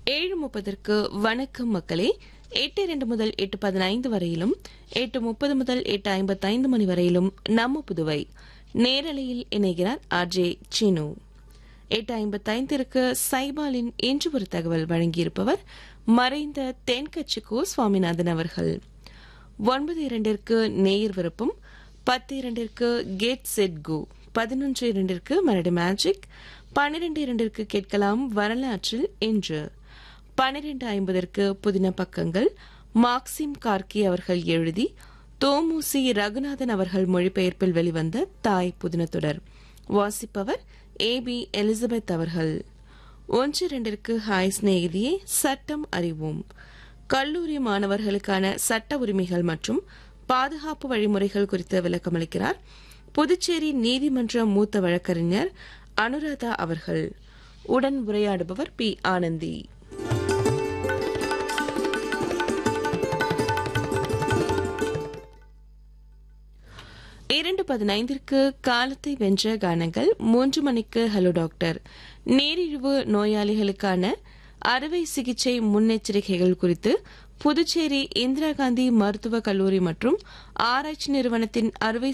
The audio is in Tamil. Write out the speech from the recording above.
ஏழு முப்பதற்கு வணக்கம் மக்களே எட்டு இரண்டு முதல் எட்டு பதினைந்து வரையிலும் எட்டு முப்பது முதல் எட்டு ஐம்பத்தைந்து மணி வரையிலும் நம்ம புதுவை நேரலையில் இணைகிறார் ஆர்ஜே சினு எட்டு ஐம்பத்தைந்திற்கு சைபாலின் இன்று ஒரு தகவல் வழங்கியிருப்பவர் மறைந்த தென்கட்சிக்கோ சுவாமிநாதன் அவர்கள் ஒன்பது இரண்டிற்கு நேயர் விருப்பம் பத்து இரண்டிற்கு கெட் செட் கோ பதினொன்று இரண்டிற்கு மரடி மேஜிக் பன்னிரண்டு இரண்டிற்கு கேட்கலாம் வரலாற்றில் இன்று பன்னிரண்டு ஐம்பதற்கு புதின பக்கங்கள் மார்க்சிம் கார்கி அவர்கள் எழுதி தோமுசி ரகுநாதன் அவர்கள் மொழிபெயர்ப்பில் வெளிவந்த தாய் புதினத்தொடர் வாசிப்பவர் ஏ பி எலிசபெத் அவர்கள் ஒன்று இரண்டிற்கு ஹாய் சிநேகிதியே சட்டம் அறிவோம் கல்லூரி மாணவர்களுக்கான சட்ட உரிமைகள் மற்றும் பாதுகாப்பு வழிமுறைகள் குறித்து விளக்கமளிக்கிறார் புதுச்சேரி நீதிமன்ற மூத்த வழக்கறிஞர் அனுராதா அவர்கள் உடன் உரையாடுபவர் பி ஆனந்தி இரண்டு பதினைந்திற்கு காலத்தை வென்ற கானங்கள் மூன்று மணிக்கு ஹலோ டாக்டர் நீரிழிவு நோயாளிகளுக்கான அறுவை சிகிச்சை முன்னெச்சரிக்கைகள் குறித்து புதுச்சேரி இந்திரா காந்தி மருத்துவக் கல்லூரி மற்றும் ஆராய்ச்சி நிறுவனத்தின் அறுவை